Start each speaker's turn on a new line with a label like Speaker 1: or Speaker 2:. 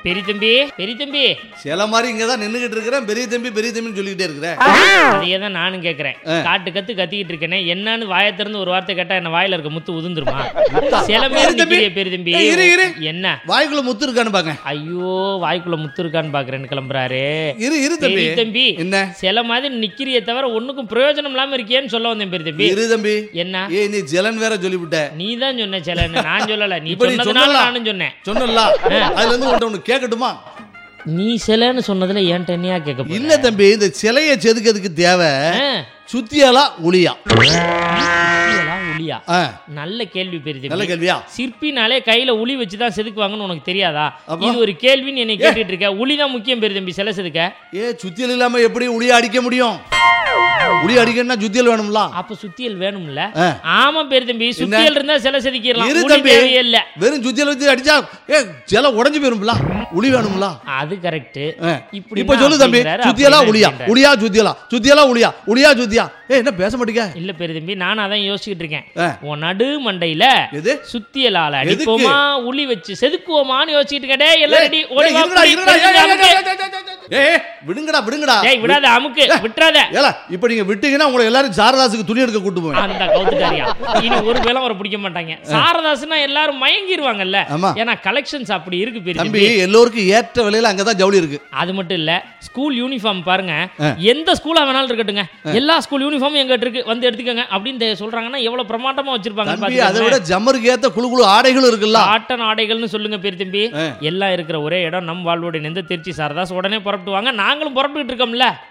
Speaker 1: பெரிய தம்பி பெரிய தம்பி
Speaker 2: சில மாதிரி இங்க தான் நின்னுகிட்டு இருக்கிறேன் பெரிய தம்பி பெரிய தம்பின்னு சொல்லிக்கிட்டே இருக்கிறேன்
Speaker 1: அதையே தான் நானும் கேட்கறேன் காட்டு கத்து கத்திக்கிட்டு இருக்கேனே என்னன்னு வாயை திறந்து ஒரு வார்த்தை கேட்டா என்ன வாயில இருக்க முத்து உதிர்ந்துருமா சில
Speaker 2: பெரிய
Speaker 1: பேர்
Speaker 2: தம்பி.
Speaker 1: நிக்கிறியே பெரிய தம்பி
Speaker 2: ஏய், இரு, இரு.
Speaker 1: என்ன
Speaker 2: வாய்க்குள்ள முத்து இருக்கான்னு பாங்க
Speaker 1: ஐயோ வாய்க்குள்ள முத்து இருக்கான்னு பாக்குறேன்னு கிளம்புறாரு
Speaker 2: இரு இரு தம்பி
Speaker 1: பெரிய தம்பி
Speaker 2: என்ன
Speaker 1: சில மாதிரி நிக்கிறியே தவிர ஒண்ணுக்கும் பிரயோஜனம் இல்லாம இருக்கியேன்னு சொல்ல வந்தேன் பெரிய தம்பி
Speaker 2: இரு தம்பி
Speaker 1: என்ன
Speaker 2: ஏய் நீ ஜலன் வேற சொல்லிவிட்ட
Speaker 1: நீ தான் சொன்ன செலன்னு நான் சொல்லல நீ
Speaker 2: இப்ப நீ
Speaker 1: சொன்னதுனால
Speaker 2: சொன்னல.
Speaker 1: நானும் சொன்னேன்
Speaker 2: சொன்னல அதுல இருந்து உன்ட்ட ஒண்ணு கேட்கட்டுமா
Speaker 1: நீ சிலைன்னு சொன்னதுல ஏன்ட்ட என்னையா கேட்க போற?
Speaker 2: இல்ல தம்பி இந்த சிலையை செதுக்கிறதுக்கு தேவை
Speaker 1: ஆ,
Speaker 2: சுத்தியாலா ஒளியா
Speaker 1: சிற்பிகளா உளியா
Speaker 2: ஆ,
Speaker 1: நல்ல கேள்வி பெரிய
Speaker 2: நல்ல
Speaker 1: தம்பி
Speaker 2: கேள்வியா
Speaker 1: சிற்பினாலே கையில உளி வச்சு தான் செதுக்குவாங்கன்னு உனக்கு தெரியாதா
Speaker 2: அப்போ?
Speaker 1: இது ஒரு கேள்வின்னு என்னை கேட்டுட்டு இருக்க உளி தான் முக்கியம் பெரிய தம்பி சிலை செதுக்க
Speaker 2: ஏ சுத்தியல் இல்லாம எப்படி ஒளியா அடிக்க முடியும் ஒளி அடிக்கணும்னா சுத்தியல் வேணும்ல
Speaker 1: அப்ப சுத்தியல் வேணும்ல
Speaker 2: ஆ.
Speaker 1: ஆமா பெரிய தம்பி சுத்தியல் இருந்தா சிலை செதுக்கிடலாம்
Speaker 2: இரு
Speaker 1: உளி
Speaker 2: தம்பி.
Speaker 1: தேவையே இல்ல
Speaker 2: வெறும் சுத்தியல் வச்சு அடிச்சா ஏ சிலை உடைஞ்சு போயிரும்ல ஒளி வேணும்ல
Speaker 1: அது கரெக்ட்
Speaker 2: ஆ.
Speaker 1: இப்படி
Speaker 2: இப்ப சொல்லு தம்பி சுத்தியலா ஒளியா ஒளியா சுத்தியலா சுத்தியலா ஒளியா ஒளியா சுத்தியா ஏ என்ன பேச மாட்டீங்க
Speaker 1: இல்ல பெரிய தம்பி நானும் அதான் யோசிச்சுட்டு இருக்கேன்
Speaker 2: ஆ.
Speaker 1: உன் நடு மண்டையில
Speaker 2: எது
Speaker 1: சுத்தியலால
Speaker 2: எதுக்கு?
Speaker 1: அடிப்போமா உளி வச்சு செதுக்குவோமான்னு யோசிச்சுட்டு இருக்கடே எல்லாம் ரெடி ஓடி
Speaker 2: ஏய்,
Speaker 1: வா,
Speaker 2: இருங்கடா,
Speaker 1: புடி,
Speaker 2: இருங்கடா,
Speaker 1: பெரிய
Speaker 2: ஏய்,
Speaker 1: தம்பி,
Speaker 2: ஏய்,
Speaker 1: அமுக்கு.
Speaker 2: ஏய், ஏய், ஏய், ஏய், விடுங்கடா விடுங்கடா
Speaker 1: ஏய் விடாத அமுக்கு விட்டுறாத
Speaker 2: ஏல இப்ப நீங்க விட்டீங்கன்னா உங்களை எல்லாரும் சாரதாசுக்கு துணி எடுக்க கூட்டு போவேன்
Speaker 1: அந்த கவுத்துட்டாரியா இனி ஒரு வேளை வர பிடிக்க மாட்டாங்க சாரதாஸ்னா எல்லாரும் மயங்கிருவாங்கல்ல
Speaker 2: ஆமா.
Speaker 1: ஏன்னா கலெக்ஷன்ஸ் அப்படி இருக்கு பெரிய
Speaker 2: தம்பி எல்லோருக்கும் ஏற்ற விலையில அங்கதான் ஜவுளி இருக்கு
Speaker 1: அது மட்டும் இல்ல ஸ்கூல் யூனிஃபார்ம் பாருங்க எந்த ஸ்கூலா வேணாலும் இருக்கட்டுங்க எல்லா ஸ்கூல் யூனிஃபார்ம் எங்க இருக்கு வந்து எடுத்துக்கங்க அப்படின்னு சொல்றாங்கன்னா எவ்வளவு பிரமாண்டமா வச்சிருப்பாங்க
Speaker 2: தம்பி அதை விட ஜம்மருக்கு ஏத்த குழு குழு ஆடைகளும் இருக்குல்ல
Speaker 1: காட்டன் ஆடைகள்னு சொல்லுங்க பெரிய தம்பி எல்லாம் இருக்கிற ஒரே இடம் நம் வாழ்வோட நெந்த திருச்சி சாரதாஸ் உடனே புறப்பட்டு வாங்க நாங்களும் புறப்பட்டுட்டு இருக்கோம்ல